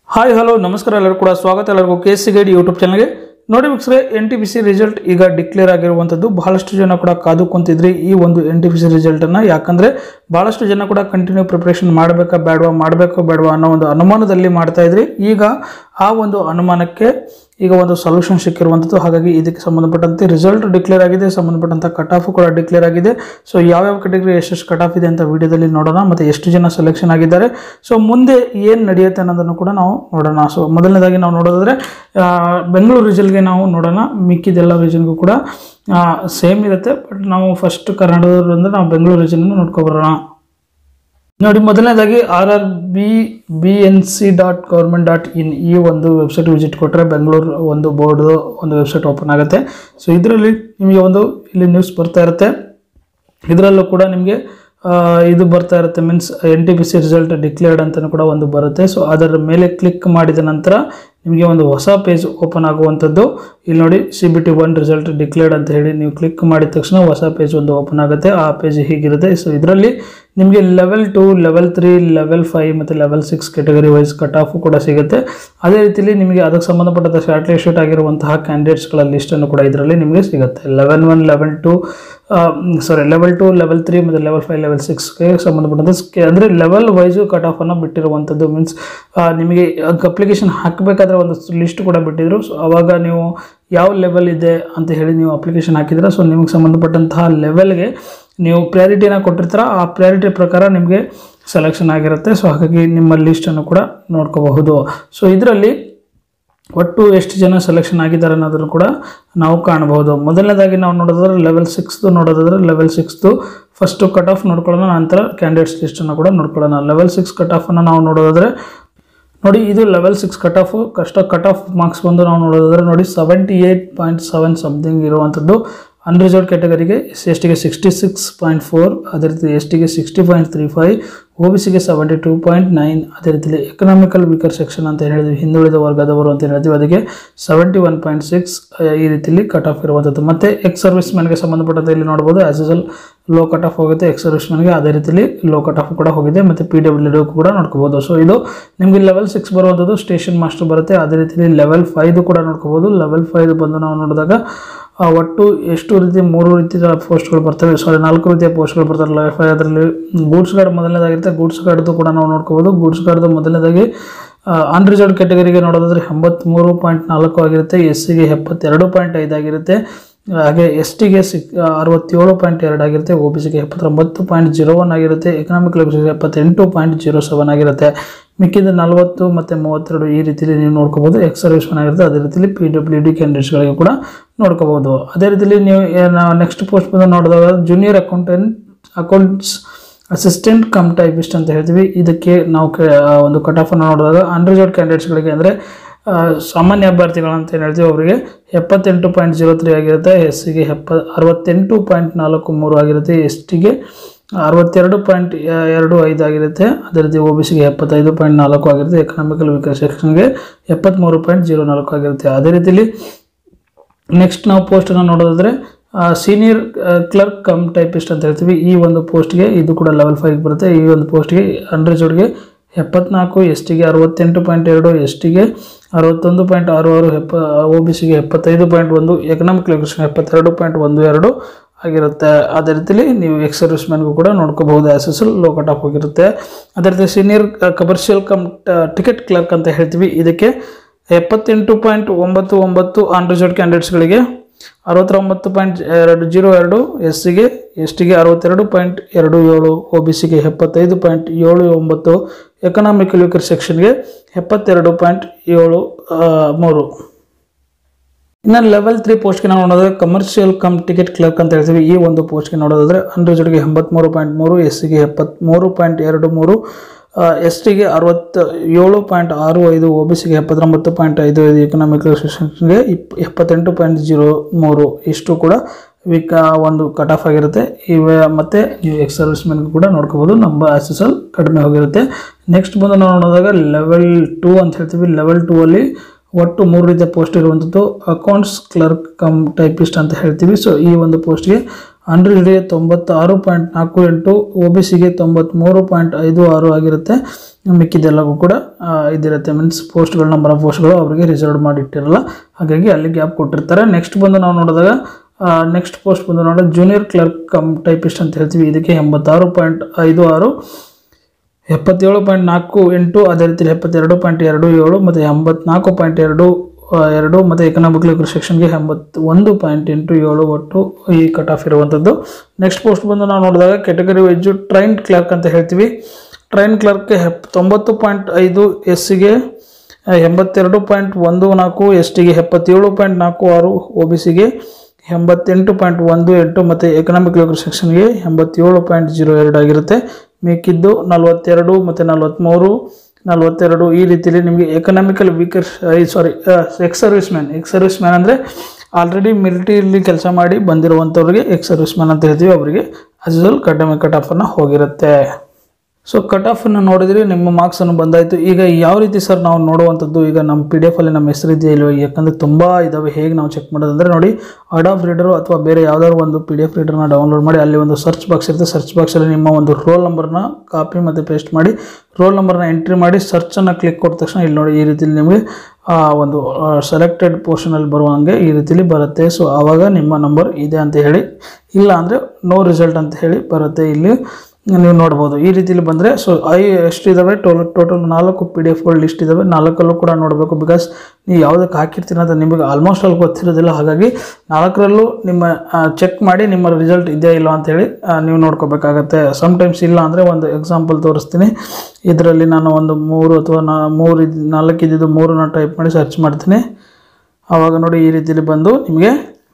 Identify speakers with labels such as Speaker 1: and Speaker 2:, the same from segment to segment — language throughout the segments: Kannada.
Speaker 1: ಹಾಯ್ ಹಲೋ ನಮಸ್ಕಾರ ಎಲ್ಲರೂ ಕೂಡ ಸ್ವಾಗತ ಎಲ್ಲರಿಗೂ ಕೆ ಸಿ ಗೈಡ್ ಯೂಟ್ಯೂಬ್ ಚಾನಲ್ಗೆ ನೋಡಿ ವೀಕ್ಷಕರೇ N T P C result ಈಗ ಡಿಕ್ಲೇರ್ ಆಗಿರುವಂಥದ್ದು ಬಹಳಷ್ಟು ಜನ ಕೂಡ ಕಾದು ಕುಂತಿದ್ರಿ ಈ ಒಂದು ಎನ್ ಟಿ ಪಿ ಸಿ ರಿಸಲ್ಟನ್ನು ಯಾಕಂದರೆ ಭಾಳಷ್ಟು ಜನ ಕೂಡ ಕಂಟಿನ್ಯೂ ಪ್ರಿಪ್ರೇಷನ್ ಮಾಡಬೇಕಾ ಬೇಡವಾ ಮಾಡಬೇಕೋ ಬೇಡವಾ ಅನ್ನೋ ಒಂದು ಅನುಮಾನದಲ್ಲಿ ಮಾಡ್ತಾ ಇದ್ರಿ ಈಗ ಆ ಒಂದು ಅನುಮಾನಕ್ಕೆ ಈಗ ಒಂದು ಸೊಲ್ಯೂಷನ್ ಸಿಕ್ಕಿರುವಂಥದ್ದು ಹಾಗಾಗಿ ಇದಕ್ಕೆ ಸಂಬಂಧಪಟ್ಟಂತೆ ರಿಸಲ್ಟ್ ಡಿಕ್ಲೇರ್ ಆಗಿದೆ ಸಂಬಂಧಪಟ್ಟಂಥ ಕಟ್ ಆಫ್ ಕೂಡ ಡಿಕ್ಲೇರ್ ಆಗಿದೆ ಸೊ ಯಾವ್ಯಾವ ಕೆಟಗರಿ ಎಷ್ಟೆಷ್ಟು ಕಟ್ ಆಫ್ ಇದೆ ಅಂತ ವಿಡಿಯೋದಲ್ಲಿ ನೋಡೋಣ ಮತ್ತು ಎಷ್ಟು ಜನ ಸೆಲೆಕ್ಷನ್ ಆಗಿದ್ದಾರೆ ಸೊ ಮುಂದೆ ಏನು ನಡೆಯುತ್ತೆ ಅನ್ನೋದನ್ನು ಕೂಡ ನಾವು ನೋಡೋಣ ಸೊ ಮೊದಲನೇದಾಗಿ ನಾವು ನೋಡೋದಾದ್ರೆ ಆ, ಬೆಂಗಳೂರು ರೀಜನ್ಗೆ ನಾವು ನೋಡೋಣ ಮಿಕ್ಕಿದೆಲ್ಲ ರೀಜನ್ಗೂ ಕೂಡ ಸೇಮ್ ಇರುತ್ತೆ ಬಟ್ ನಾವು ಫಸ್ಟ್ ಕರ್ನಾಟಕದವರು ಅಂದರೆ ನಾವು ಬೆಂಗಳೂರು ರೀಜನ್ ನೋಡ್ಕೊಬರೋಣ ನೋಡಿ ಮೊದಲನೇದಾಗಿ R R B B N C dot government dot in ಈ ಒಂದು ವೆಬ್ಸೈಟ್ ವಿಸಿಟ್ ಕೊಟ್ಟರೆ ಬೆಂಗಳೂರು ಒಂದು ಬೋರ್ಡ್ ಒಂದು ವೆಬ್ಸೈಟ್ ಓಪನ್ ಆಗುತ್ತೆ ಸೊ ಇದರಲ್ಲಿ ನಿಮಗೆ ಒಂದು ಇಲ್ಲಿ ನ್ಯೂಸ್ ಬರ್ತಾ ಇರುತ್ತೆ ಇದರಲ್ಲೂ ಕೂಡ ನಿಮಗೆ ಆ, ಇದು ಬರ್ತಾ ಇರುತ್ತೆ means N T P C result declared ಅಂತಲೂ ಕೂಡ ಒಂದು ಬರುತ್ತೆ ಸೊ ಅದರ ಮೇಲೆ ಕ್ಲಿಕ್ ಮಾಡಿದ ನಂತರ ನಿಮಗೆ ಒಂದು ಹೊಸ ಪೇಜ್ ಓಪನ್ ಆಗುವಂಥದ್ದು ಇಲ್ಲಿ ನೋಡಿ C B T one result declared ಅಂತ ಹೇಳಿ ನೀವು ಕ್ಲಿಕ್ ಮಾಡಿದ ತಕ್ಷಣ ಹೊಸ ಪೇಜ್ ಒಂದು ಓಪನ್ ಆಗುತ್ತೆ ಆ ಪೇಜ್ ಹೀಗಿರುತ್ತೆ ಸೊ ಇದರಲ್ಲಿ ನಿಮಗೆ level two level three level five ಮತ್ತು level six category wise cut off ಕೂಡ ಸಿಗುತ್ತೆ ಅದೇ ರೀತಿಯಲ್ಲಿ ನಿಮಗೆ ಅದಕ್ಕೆ ಸಂಬಂಧಪಟ್ಟಂಥ ಶಾರ್ಟ್ ಲಿಸ್ಟ್ ಆಗಿರುವಂತಹ ಕ್ಯಾಂಡಿಡೇಟ್ಸ್ಗಳ ಲಿಸ್ಟನ್ನು ಕೂಡ ಇದರಲ್ಲಿ ನಿಮಗೆ ಸಿಗುತ್ತೆ level one level two sorry level two level three ಮತ್ತು ಲೆವೆಲ್ ಫೈವ್ ಲೆವೆಲ್ ಸಿಕ್ಸ್ಗೆ ಸಂಬಂಧಪಟ್ಟಂತೆ ಸ್ಕೆ ಅಂದರೆ ಲೆವೆಲ್ ವೈಸು ಕಟ್ ಆಫನ್ನು ಬಿಟ್ಟಿರುವಂಥದ್ದು ಮೀನ್ಸ್ ನಿಮಗೆ ಅಪ್ಲಿಕೇಶನ್ ಹಾಕಬೇಕಾದ್ರೆ ಒಂದು ಲಿಸ್ಟ್ ಕೂಡ ಬಿಟ್ಟಿದ್ರು ಸೊ ಅವಾಗ ನೀವು ಯಾವ ಲೆವೆಲ್ ಇದೆ ಅಂತ ಹೇಳಿ ನೀವು ಅಪ್ಲಿಕೇಶನ್ ಹಾಕಿದ್ರೆ ಸೊ ನಿಮಗೆ ಸಂಬಂಧಪಟ್ಟಂತಹ ಲೆವೆಲ್ಗೆ ನೀವು ಪ್ರಿಯಾರಿಟಿನ ಕೊಟ್ಟಿರ್ತೀರ ಆ ಪ್ರಿಯಾರಿಟಿ ಪ್ರಕಾರ ನಿಮಗೆ ಸೆಲೆಕ್ಷನ್ ಆಗಿರುತ್ತೆ ಸೊ ಹಾಗಾಗಿ ನಿಮ್ಮ ಲಿಸ್ಟನ್ನು ಕೂಡ ನೋಡ್ಕೋಬಹುದು ಸೊ ಇದರಲ್ಲಿ ಒಟ್ಟು ಎಷ್ಟು ಜನ ಸೆಲೆಕ್ಷನ್ ಆಗಿದ್ದಾರೆ ಅನ್ನೋದನ್ನು ಕೂಡ ನಾವು ಕಾಣಬಹುದು ಮೊದಲನೇದಾಗಿ ನಾವು ನೋಡೋದಾದ್ರೆ ಲೆವೆಲ್ ಸಿಕ್ಸ್ದು ನೋಡೋದಾದ್ರೆ ಲೆವೆಲ್ ಸಿಕ್ಸ್ದು ಫಸ್ಟು ಕಟ್ ಆಫ್ ನೋಡ್ಕೊಳ್ಳೋಣ ನಂತರ ಕ್ಯಾಂಡಿಡೇಟ್ಸ್ ಲಿಸ್ಟನ್ನು ಕೂಡ ನೋಡ್ಕೊಳ್ಳೋಣ ಲೆವೆಲ್ ಸಿಕ್ಸ್ ಕಟ್ ಆಫನ್ನು ನಾವು ನೋಡೋದಾದ್ರೆ ನೋಡಿ ಇದು ಲೆವೆಲ್ ಸಿಕ್ಸ್ ಕಟ್ ಆಫ್ ಕಷ್ಟ ಕಟ್ ಆಫ್ ಮಾರ್ಕ್ಸ್ ಬಂದು ನಾವು ನೋಡೋದಾದ್ರೆ ನೋಡಿ seventy eight point seven something ಇರುವಂಥದ್ದು ಅನ್ರಿಸರ್ವ್ ಕ್ಯಾಟಗರಿಗೆ ಎಸ್ ಸಿ ಎಸ್ ಟಿಗೆ ಸಿಕ್ಸ್ಟಿ ಸಿಕ್ಸ್ ಪಾಯಿಂಟ್ ಫೋರ್ ಅದೇ ರೀತಿ ಎಸ್ ಟಿಗೆ sixty point three five O B ಸಿಗೆ ಸೆವೆಂಟಿ ಟೂ ಪಾಯಿಂಟ್ ನೈನ್ ಅದೇ ರೀತಿಯಲ್ಲಿ ಎಕನಾಮಿಕಲ್ ವೀಕರ್ ಸೆಕ್ಷನ್ ಅಂತ ಹೇಳಿದ್ವಿ ಹಿಂದುಳಿದ ವರ್ಗದವರು ಅಂತ ಹೇಳಿದ್ವಿ ಅದಕ್ಕೆ ಸೆವೆಂಟಿ ಒನ್ ಪಾಯಿಂಟ್ ಸಿಕ್ಸ್ ಈ ರೀತಿಯಲ್ಲಿ ಕಟ್ ಆಫ್ ಇರುವಂಥದ್ದು ಮತ್ತು ಎಕ್ಸ್ ಸರ್ವಿಸ್ ಮ್ಯಾನ್ಗೆ ಸಂಬಂಧಪಟ್ಟಂತೆ ಇಲ್ಲಿ ನೋಡ್ಬೋದು as usual low cut off ಹೋಗುತ್ತೆ ಎಕ್ಸ್ ಸರ್ವಿಸ್ ಮ್ಯಾನ್ಗೆ ಅದೇ ರೀತಿಯಲ್ಲಿ ಲೋ ಕಟ್ ಆಫ್ ಕೂಡ ಹೋಗಿದೆ ಮತ್ತು ಪಿ ಡಬ್ಲ್ಯೂ ಡಿ ಕೂಡ ನೋಡ್ಕೋಬೋದು ಸೊ ಇದು ನಿಮಗೆ ಲೆವೆಲ್ ಸಿಕ್ಸ್ ಬರುವಂಥದ್ದು ಸ್ಟೇಷನ್ ಮಾಸ್ಟರ್ ಬರುತ್ತೆ ಅದೇ ರೀತಿಯಲ್ಲಿ ಲೆವೆಲ್ ಫೈದು ಕೂಡ ನೋಡ್ಕೋಬೋದು ಲೆವೆಲ್ ಫೈದು ಬಂದು ನಾವು ನೋಡಿದಾಗ ಆ, ಒಟ್ಟು ಎಷ್ಟು ರೀತಿ ಮೂರು ರೀತಿಯ ಪೋಸ್ಟ್ಗಳು ಬರ್ತವೆ ಸಾರಿ ನಾಲ್ಕು ರೀತಿಯ ಪೋಸ್ಟ್ಗಳು ಬರ್ತಾರೆ ಲೆವೆಲ್ ಫೈವ್ ಅದರಲ್ಲಿ ಗೂಡ್ಸ್ ಗಾರ್ಡ್ ಮೊದಲನೇದಾಗಿರುತ್ತೆ ಗೂಡ್ಸ್ ಗಾರ್ಡ್ದು ಕೂಡ ನಾವು ನೋಡ್ಕೋಬೋದು ಗೂಡ್ಸ್ ಗಾರ್ಡ್ದು ಮೊದಲನೇದಾಗಿ ಅನ್ರಿಸರ್ವ್ಡ್ ಕ್ಯಾಟಗರಿಗೆ ನೋಡೋದಾದ್ರೆ ಎಂಬತ್ತ್ಮೂರು ಪಾಯಿಂಟ್ ನಾಲ್ಕು ಆಗಿರುತ್ತೆ ಎಸ್ ಸಿಗೆ ಎಪ್ಪತ್ತೆರಡು ಪಾಯಿಂಟ್ ಐದು ಆಗಿರುತ್ತೆ ಹಾಗೆ ಎಸ್ ಟಿಗೆ ಸಿಕ್ ಅರವತ್ತೇಳು ಪಾಯಿಂಟ್ ಎರಡು ಆಗಿರುತ್ತೆ ಒ ಬಿ ಸಿಗೆ ಎಪ್ಪತ್ತೊಂಬತ್ತು ಪಾಯಿಂಟ್ ಜೀರೋ ಒನ್ ಆಗಿರುತ್ತೆ ಎಕನಾಮಿಕ್ ಲೆವೆಲ್ಸ್ಗೆ ಎಪ್ಪತ್ತೆಂಟು ಪಾಯಿಂಟ್ ಜೀರೋ ಸೆವೆನ್ ಆಗಿರುತ್ತೆ ಮಿಕ್ಕಿದ ನಲವತ್ತು ಮತ್ತು ಮೂವತ್ತೆರಡು ಈ ರೀತಿಯಲ್ಲಿ ನೀವು ನೋಡ್ಕೋಬೋದು ಎಕ್ಸ್ ಸರ್ವಿಸ್ ಆಗಿರುತ್ತೆ ಅದೇ ರೀತಿಯಲ್ಲಿ ಪಿ ಡಬ್ಲ್ಯೂ ಡಿ ಕ್ಯಾಂಡಿಡೇಟ್ಸ್ಗಳಿಗೆ ಕೂಡ ನೋಡ್ಕೋಬೋದು ಅದೇ ರೀತಿಯಲ್ಲಿ ನೀವು ನೆಕ್ಸ್ಟ್ ಪೋಸ್ಟ್ ಬಂದು ನೋಡಿದಾಗ junior accountant accounts assistant cum typist ಅಂತ ಹೇಳ್ತೀವಿ ಇದಕ್ಕೆ ನಾವು ಕೆ- ಆ, ಒಂದು ಕಟ್ ಆಫನ್ನು ನೋಡಿದಾಗ ಅನ್ರಿಸರ್ವ್ಡ್ ಕ್ಯಾಂಡಿಡೇಟ್ಸ್ಗಳಿಗೆ ಅಂದರೆ ಸಾಮಾನ್ಯ ಅಭ್ಯರ್ಥಿಗಳು ಅಂತ ಏನು ಹೇಳ್ತೀವಿ ಅವರಿಗೆ ಎಪ್ಪತ್ತೆಂಟು ಪಾಯಿಂಟ್ ಜೀರೋ ತ್ರೀ ಆಗಿರುತ್ತೆ ಎಸ್ ಸಿಗೆ ಎಪ್ಪ ಅರವತ್ತೆಂಟು ಪಾಯಿಂಟ್ ನಾಲ್ಕು ಮೂರು ಆಗಿರುತ್ತೆ ಎಸ್ ಟಿಗೆ ಅರವತ್ತೆರಡು ಪಾಯಿಂಟ್ ಎರಡು ಐದು ಆಗಿರುತ್ತೆ ಅದೇ ರೀತಿ ಒ ಬಿ ಸಿಗೆ ಎಪ್ಪತ್ತೈದು ಪಾಯಿಂಟ್ ನಾಲ್ಕು ಆಗಿರುತ್ತೆ ಎಕನಾಮಿಕಲ್ ವೀಕರ್ ಸೆಕ್ಷನ್ಗೆ ಎಪ್ಪತ್ತ್ಮೂರು ಪಾಯಿಂಟ್ ಜೀರೋ ನಾಲ್ಕು ಆಗಿರುತ್ತೆ ಅದೇ ರೀತಿಯಲ್ಲಿ ನೆಕ್ಸ್ಟ್ ನಾವು ಪೋಸ್ಟನ್ನು ನೋಡೋದಾದ್ರೆ ಸೀನಿಯರ್ ಕ್ಲರ್ಕ್ ಕಮ್ ಟೈಪಿಸ್ಟ್ ಅಂತ ಹೇಳ್ತೀವಿ ಈ ಒಂದು ಪೋಸ್ಟ್ಗೆ ಇದು ಕೂಡ ಲೆವೆಲ್ ಫೈವ್ ಬರುತ್ತೆ ಈ ಒಂದು ಪೋಸ್ಟ್ಗೆ ಅಂಡ್ರೆಜೋಡ್ಗೆ ಎಪ್ಪತ್ನಾಲ್ಕು ಎಸ್ ಟಿಗೆ ಅರವತ್ತೆಂಟು ಪಾಯಿಂಟ್ ಎರಡು ಎಸ್ ಟಿಗೆ ಅರವತ್ತೊಂದು ಪಾಯಿಂಟ್ ಆರು ಆರು ಎಪ್ಪ ಒ ಬಿ ಸಿಗೆ ಎಪ್ಪತ್ತೈದು ಪಾಯಿಂಟ್ ಒಂದು ಎಕನಾಮಿಕ್ ಲೆಕ್ಚರ್ ಎಪ್ಪತ್ತೆರಡು ಪಾಯಿಂಟ್ ಒಂದು ಎರಡು ಆಗಿರುತ್ತೆ ಅದೇ ರೀತಿಯಲ್ಲಿ ನೀವು ಎಕ್ಸ್ ಸರ್ವಿಸ್ ಮ್ಯಾನ್ಗೂ ಕೂಡ ನೋಡ್ಕೋಬಹುದು S S L low cut off ಹೋಗಿರುತ್ತೆ ಅದೇ ರೀತಿ senior commercial cum ticket clerk ಅಂತ ಹೇಳ್ತೀವಿ ಇದಕ್ಕೆ ಎಪ್ಪತ್ತೆಂಟು ಪಾಯಿಂಟ್ ಒಂಬತ್ತು ಒಂಬತ್ತು ಅನ್ರಿಸರ್ವ್ಡ್ ಕ್ಯಾಂಡಿಡೇಟ್ಸ್ಗಳಿಗೆ ಅರವತ್ತೊಂಬತ್ತು ಪಾಯಿಂಟ್ ಎರಡು ಜೀರೋ ಎರಡು ಎಸ್ ಸಿಗೆ ಎಸ್ ಟಿಗೆ ಅರವತ್ತೆರಡು ಪಾಯಿಂಟ್ ಎರಡು ಏಳು ಒ ಬಿ ಸಿಗೆ ಎಪ್ಪತ್ತೈದು ಪಾಯಿಂಟ್ ಏಳು ಒಂಬತ್ತು ಎಕನಾಮಿಕ್ ವೀಕರ್ ಸೆಕ್ಷನ್ಗೆ ಎಪ್ಪತ್ತೆರಡು ಪಾಯಿಂಟ್ ಏಳು ಆ, ಮೂರು ಇನ್ನು ಲೆವೆಲ್ ತ್ರೀ ಪೋಸ್ಟ್ಗೆ ನಾವು ನೋಡೋದಾದ್ರೆ ಕಮರ್ಷಿಯಲ್ ಕಮ್ ಟಿಕೆಟ್ ಕ್ಲರ್ಕ್ ಅಂತ ಹೇಳ್ತೀವಿ ಈ ಒಂದು ಪೋಸ್ಟ್ಗೆ ನೋಡೋದಾದ್ರೆ ಅನ್ರಿಸರ್ವ್ಡ್ಗೆ ಎಂಬತ್ತ್ಮೂರು ಪಾಯಿಂಟ್ ಮೂರು ಎಸ್ ಸಿಗೆ ಎಪ್ಪತ್ತ್ಮೂರು ಪಾಯಿಂಟ್ ಎರಡು ಮೂರು ಎಸ್ ಟಿಗೆ ಅರವತ್ತ ಏಳು ಪಾಯಿಂಟ್ ಆರು ಐದು ಒ ಬಿ ಸಿಗೆ ಎಪ್ಪತ್ತೊಂಬತ್ತು ಪಾಯಿಂಟ್ ಐದು ಐದು ಎಕನಾಮಿಕ್ ಸೆಕ್ಷನ್ಗೆ ಇಪ್ ಎಪ್ಪತ್ತೆಂಟು ಪಾಯಿಂಟ್ ಜೀರೋ ಮೂರು ಇಷ್ಟು ಕೂಡ ವಿಕ ಒಂದು ಕಟ್ ಆಫ್ ಆಗಿರುತ್ತೆ ಇವೆ ಮತ್ತು ನೀವು ಎಕ್ಸ್ ಸರ್ವಿಸ್ ಮ್ಯಾನ್ಗೂ ಕೂಡ ನೋಡ್ಕೋಬೋದು ನಮ್ಮ ಎಸ್ ಎಸ್ ಎಲ್ ಕಡಿಮೆ ಹೋಗಿರುತ್ತೆ ನೆಕ್ಸ್ಟ್ ಬಂದು ನಾವು ನೋಡಿದಾಗ ಲೆವೆಲ್ ಟೂ ಅಂತ ಹೇಳ್ತೀವಿ ಲೆವೆಲ್ ಟೂ ಅಲ್ಲಿ ಒಟ್ಟು ಮೂರು ರೀತಿಯ ಪೋಸ್ಟ್ ಇರುವಂಥದ್ದು ಅಕೌಂಟ್ಸ್ ಕ್ಲರ್ಕ್ ಕಮ್ ಟೈಪಿಸ್ಟ್ ಅಂತ ಹೇಳ್ತೀವಿ ಸೊ ಈ ಒಂದು ಪೋಸ್ಟ್ಗೆ ಅನ್ರಿಲ್ಗೆ ತೊಂಬತ್ತಾರು ಪಾಯಿಂಟ್ ನಾಲ್ಕು ಎಂಟು ಒ ಬಿ ಸಿಗೆ ತೊಂಬತ್ತ್ಮೂರು ಪಾಯಿಂಟ್ ಐದು ಆರು ಆಗಿರುತ್ತೆ ಮಿಕ್ಕಿದೆಲ್ಲವೂ ಕೂಡ ಆ, ಇದಿರುತ್ತೆ ಮೀನ್ಸ್ ಪೋಸ್ಟ್ಗಳು ನಂಬರ್ ಆಫ್ ಪೋಸ್ಟ್ಗಳು ಅವರಿಗೆ ರಿಸರ್ವ್ ಮಾಡಿಟ್ಟಿರಲ್ಲ ಹಾಗಾಗಿ ಅಲ್ಲಿ ಗ್ಯಾಪ್ ಕೊಟ್ಟಿರ್ತಾರೆ ನೆಕ್ಸ್ಟ್ ಬಂದು ನಾವು ನೋಡಿದಾಗ ನೆಕ್ಸ್ಟ್ ಪೋಸ್ಟ್ ಬಂದು ನೋಡಿದ್ರೆ ಜೂನಿಯರ್ ಕ್ಲರ್ಕ್ ಕಮ್ ಟೈಪಿಸ್ಟ್ ಅಂತ ಹೇಳ್ತೀವಿ ಇದಕ್ಕೆ ಎಂಬತ್ತಾರು ಪಾಯಿಂಟ್ ಐದು ಆರು ಎಪ್ಪತ್ತೇಳು ಪಾಯಿಂಟ್ ನಾಲ್ಕು ಎಂಟು ಅದೇ ರೀತಿ ಎಪ್ಪತ್ತೆರಡು ಪಾಯಿಂಟ್ ಎರಡು ಏಳು ಮತ್ತು ಎಂಬತ್ನಾಲ್ಕು ಪಾಯಿಂಟ್ ಎರಡು ಆ, ಎರಡು ಮತ್ತು ಎಕನಾಮಿಕ್ ಲಿಕ್ವಿಡ್ ಸೆಕ್ಷನ್ಗೆ ಎಂಬತ್ತು ಒಂದು ಪಾಯಿಂಟ್ ಎಂಟು ಏಳು ಒಟ್ಟು ಈ ಕಟ್ ಆಫ್ ಇರುವಂಥದ್ದು ನೆಕ್ಸ್ಟ್ ಪೋಸ್ಟ್ ಬಂದು ನಾವು ನೋಡಿದಾಗ ಕೆಟಗರಿ ವೈಜು ಟ್ರೈನ್ ಕ್ಲರ್ಕ್ ಅಂತ ಹೇಳ್ತೀವಿ ಟ್ರೈನ್ ಕ್ಲರ್ಕ್ಗೆ ಹೆಪ್ ತೊಂಬತ್ತು ಪಾಯಿಂಟ್ ಐದು ಎಸ್ಸಿಗೆ ಎಂಬತ್ತೆರಡು ಪಾಯಿಂಟ್ ಒಂದು ನಾಲ್ಕು ಎಸ್ ಟಿಗೆ ಎಪ್ಪತ್ತೇಳು ಪಾಯಿಂಟ್ ನಾಲ್ಕು ಆರು ಒ ಬಿ ಸಿಗೆ ಎಂಬತ್ತೆಂಟು ಪಾಯಿಂಟ್ ಒಂದು ಎಂಟು ಮತ್ತು ಎಕನಾಮಿಕ್ ಲಿಕ್ವಿಡ್ ಸೆಕ್ಷನ್ಗೆ ಎಂಬತ್ತೇಳು ಪಾಯಿಂಟ್ ಜೀರೋ ಎರಡು ಆಗಿರುತ್ತೆ ಮಿಕ್ಕಿದ್ದು ನಲವತ್ತೆರಡು ಮತ್ತು ನಲವತ್ತ್ಮೂರು ನಲವತ್ತೆರಡು ಈ ರೀತಿಯಲ್ಲಿ ನಿಮಗೆ economical weaker sorry ex service man ex service man ಅಂದರೆ ಆಲ್ರೆಡಿ ಮಿಲಿಟರಿಯಲ್ಲಿ ಕೆಲಸ ಮಾಡಿ ಬಂದಿರುವಂಥವ್ರಿಗೆ ಎಕ್ಸ್ ಸರ್ವಿಸ್ ಮ್ಯಾನ್ ಅಂತ ಹೇಳ್ತೀವಿ ಅವರಿಗೆ ಆಸ್ ಯೂಸಲ್ ಕಡಿಮೆ ಕಟ್ ಆಫನ್ನು ಹೋಗಿರುತ್ತೆ ಸೊ ಕಟ್ ಆಫನ್ನು ನೋಡಿದ್ರೆ ನಿಮ್ಮ ಮಾರ್ಕ್ಸನ್ನು ಬಂದಾಯಿತು ಈಗ ಯಾವ ರೀತಿ ಸರ್ ನಾವು ನೋಡುವಂಥದ್ದು ಈಗ ನಮ್ಮ ಪಿ ಡಿ ಎಫಲ್ಲಿ ನಮ್ಮ ಹೆಸರು ಇದೆಯಾ ಇಲ್ವೋ ಯಾಕಂದರೆ ತುಂಬ ಇದ್ದಾವೆ ಹೇಗೆ ನಾವು ಚೆಕ್ ಮಾಡೋದಂದರೆ ನೋಡಿ ಅಡಾಫ್ ರೀಡರು ಅಥವಾ ಬೇರೆ ಯಾವ್ದಾದ್ರು ಒಂದು ಪಿ ಡಿ ಎಫ್ ರೀಡರ್ನ ಡೌನ್ಲೋಡ್ ಮಾಡಿ ಅಲ್ಲಿ ಒಂದು ಸರ್ಚ್ ಬಾಕ್ಸ್ ಇರುತ್ತೆ ಸರ್ಚ್ ಬಾಕ್ಸಲ್ಲಿ ನಿಮ್ಮ ಒಂದು ರೋಲ್ ನಂಬರ್ನ ಕಾಪಿ ಮತ್ತು ಪೇಸ್ಟ್ ಮಾಡಿ ರೋಲ್ ನಂಬರ್ನ ಎಂಟ್ರಿ ಮಾಡಿ ಸರ್ಚನ್ನು ಕ್ಲಿಕ್ ಕೊಟ್ಟ ತಕ್ಷಣ ಇಲ್ಲಿ ನೋಡಿ ಈ ರೀತಿಲಿ ನಿಮಗೆ ಆ ಒಂದು ಸೆಲೆಕ್ಟೆಡ್ ಪೋರ್ಷನಲ್ಲಿ ಬರುವಂಗೆ ಈ ರೀತಿಲಿ ಬರುತ್ತೆ ಸೊ ಆವಾಗ ನಿಮ್ಮ ನಂಬರ್ ಇದೆ ಅಂತ ಹೇಳಿ ಇಲ್ಲ ಅಂದರೆ ನೋ ರಿಸಲ್ಟ್ ಅಂತ ಹೇಳಿ ಬರುತ್ತೆ ಇಲ್ಲಿ ನೀವು ನೋಡ್ಬೋದು ಈ ರೀತಿಲಿ ಬಂದರೆ ಸೊ ಐ ಎಷ್ಟು ಇದ್ದಾವೆ ಟೋಲ್ ಟೋಟಲ್ ನಾಲ್ಕು ಪಿ ಡಿ ಎಫ್ಗಳು ಲಿಸ್ಟ್ ಇದ್ದಾವೆ ನಾಲ್ಕಲ್ಲೂ ಕೂಡ ನೋಡಬೇಕು ಬಿಕಾಸ್ ನೀವು ಯಾವುದಕ್ಕೆ ಹಾಕಿರ್ತೀರ ಅಂತ ನಿಮಗೆ ಆಲ್ಮೋಸ್ಟ್ ಅಲ್ಲಿ ಗೊತ್ತಿರೋದಿಲ್ಲ ಹಾಗಾಗಿ ನಾಲ್ಕರಲ್ಲೂ ನಿಮ್ಮ ಚೆಕ್ ಮಾಡಿ ನಿಮ್ಮ ರಿಸಲ್ಟ್ ಇದೆಯಾ ಇಲ್ಲ ಅಂತೇಳಿ ಆ, ನೀವು ನೋಡ್ಕೋಬೇಕಾಗತ್ತೆ ಸಮ್ಟೈಮ್ಸ್ ಇಲ್ಲ ಅಂದರೆ ಒಂದು ಎಕ್ಸಾಂಪಲ್ ತೋರಿಸ್ತೀನಿ ಇದರಲ್ಲಿ ನಾನು ಒಂದು ಮೂರು ಅಥವಾ ನಾ ಮೂರು ಇದು ನಾಲ್ಕು ಇದ್ದಿದ್ದು ಮೂರನ್ನ ಟೈಪ್ ಮಾಡಿ ಸರ್ಚ್ ಮಾಡ್ತೀನಿ ಆವಾಗ ನೋಡಿ ಈ ರೀತಿಲಿ ಬಂದು ನಿಮಗೆ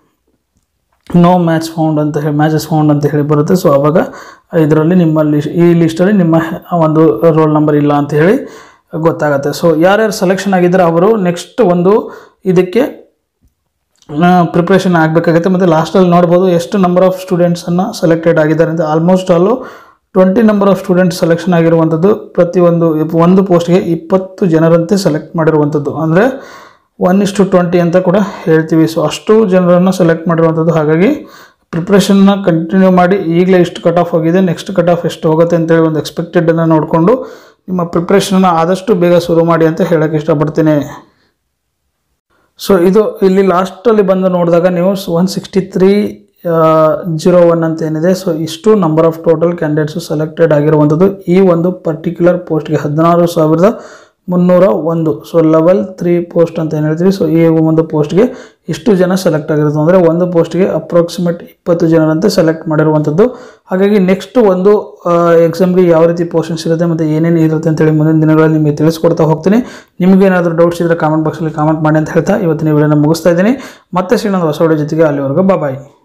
Speaker 1: ನೋ ಮ್ಯಾಚ್ ಫೌಂಡ್ ಅಂತ ಹೇಳಿ ಮ್ಯಾಚಸ್ ಫೌಂಡ್ ಅಂತ ಹೇಳಿ ಬರುತ್ತೆ ಸೊ ಅವಾಗ ಇದರಲ್ಲಿ ನಿಮ್ಮ ಲಿಸ್ಟ್ ಈ ಲಿಸ್ಟಲ್ಲಿ ನಿಮ್ಮ ಒಂದು ರೋಲ್ ನಂಬರ್ ಇಲ್ಲ ಅಂತ ಹೇಳಿ ಗೊತ್ತಾಗುತ್ತೆ ಸೊ ಯಾರ್ಯಾರು ಸೆಲೆಕ್ಷನ್ ಆಗಿದ್ದಾರೆ ಅವರು ನೆಕ್ಸ್ಟ್ ಒಂದು ಇದಕ್ಕೆ ಪ್ರಿಪ್ರೇಷನ್ ಆಗಬೇಕಾಗುತ್ತೆ ಮತ್ತು ಲಾಸ್ಟಲ್ಲಿ ನೋಡ್ಬೋದು ಎಷ್ಟು ನಂಬರ್ ಆಫ್ ಸ್ಟೂಡೆಂಟ್ಸನ್ನು ಸೆಲೆಕ್ಟೆಡ್ ಆಗಿದ್ದಾರೆ ಅಂತ ಆಲ್ಮೋಸ್ಟ್ ಅಲ್ಲೂ twenty number of students selection ಆಗಿರುವಂಥದ್ದು ಪ್ರತಿಯೊಂದು ಒಂದು ಪೋಸ್ಟ್ಗೆ ಇಪ್ಪತ್ತು ಜನರಂತೆ ಸೆಲೆಕ್ಟ್ ಮಾಡಿರುವಂಥದ್ದು ಅಂದರೆ ಒನ್ ಇಷ್ಟು ಟ್ವೆಂಟಿ ಅಂತ ಕೂಡ ಹೇಳ್ತೀವಿ ಸೊ ಅಷ್ಟು ಜನರನ್ನು ಸೆಲೆಕ್ಟ್ ಮಾಡಿರುವಂಥದ್ದು ಹಾಗಾಗಿ ಪ್ರಿಪ್ರೇಷನ್ನ ಕಂಟಿನ್ಯೂ ಮಾಡಿ ಈಗಲೇ ಇಷ್ಟು ಕಟ್ ಆಫ್ ಹೋಗಿದೆ ನೆಕ್ಸ್ಟ್ ಕಟ್ ಆಫ್ ಎಷ್ಟು ಹೋಗುತ್ತೆ ಅಂತೇಳಿ ಒಂದು ಎಕ್ಸ್ಪೆಕ್ಟೆಡನ್ನು ನೋಡಿಕೊಂಡು ನಿಮ್ಮ ಪ್ರಿಪ್ರೇಷನ್ನ ಆದಷ್ಟು ಬೇಗ ಶುರು ಮಾಡಿ ಅಂತ ಹೇಳೋಕ್ಕೆ ಇಷ್ಟಪಡ್ತೀನಿ ಸೊ ಇದು ಇಲ್ಲಿ ಲಾಸ್ಟಲ್ಲಿ ಬಂದು ನೋಡಿದಾಗ ನೀವು one sixty three zero one ಅಂತ ಏನಿದೆ ಸೊ ಇಷ್ಟು number of total candidates selected ಆಗಿರುವಂಥದ್ದು ಈ ಒಂದು ಪರ್ಟಿಕ್ಯುಲರ್ ಪೋಸ್ಟ್ಗೆ ಹದಿನಾರು ಸಾವಿರದ ಮುನ್ನೂರ ಒಂದು ಸೊ ಲೆವೆಲ್ ತ್ರೀ ಪೋಸ್ಟ್ ಅಂತ ಏನು ಹೇಳ್ತೀವಿ ಸೊ ಈ ಒಂದು ಪೋಸ್ಟ್ಗೆ ಇಷ್ಟು ಜನ ಸೆಲೆಕ್ಟ್ ಆಗಿರೋದು ಅಂದರೆ ಒಂದು ಪೋಸ್ಟ್ಗೆ ಅಪ್ರಾಕ್ಸಿಮೇಟ್ ಇಪ್ಪತ್ತು ಜನರಂತೆ ಸೆಲೆಕ್ಟ್ ಮಾಡಿರುವಂಥದ್ದು ಹಾಗಾಗಿ ನೆಕ್ಸ್ಟ್ ಒಂದು ಎಕ್ಸಾಮ್ಗೆ ಯಾವ ರೀತಿ ಪೋರ್ಷನ್ಸ್ ಇರುತ್ತೆ ಮತ್ತು ಏನೇನು ಇರುತ್ತೆ ಅಂತೇಳಿ ಮುಂದಿನ ದಿನಗಳಲ್ಲಿ ನಿಮಗೆ ತಿಳಿಸ್ಕೊಡ್ತಾ ಹೋಗ್ತೀನಿ ನಿಮಗೆ ಏನಾದರೂ ಡೌಟ್ಸ್ ಇದ್ದರೆ ಕಾಮೆಂಟ್ ಬಾಕ್ಸಲ್ಲಿ ಕಾಮೆಂಟ್ ಮಾಡಿ ಅಂತ ಹೇಳ್ತಾ ಇವತ್ತಿನ ವಿಡಿಯೋನ ಮುಗಿಸ್ತಾ ಇದ್ದೀನಿ ಮತ್ತೆ ಸಿಗೋಣ ಹೊಸ ವಿಡಿಯೋ ಜೊತೆಗೆ ಅಲ್ಲಿವರೆಗೂ ಬಾಯ್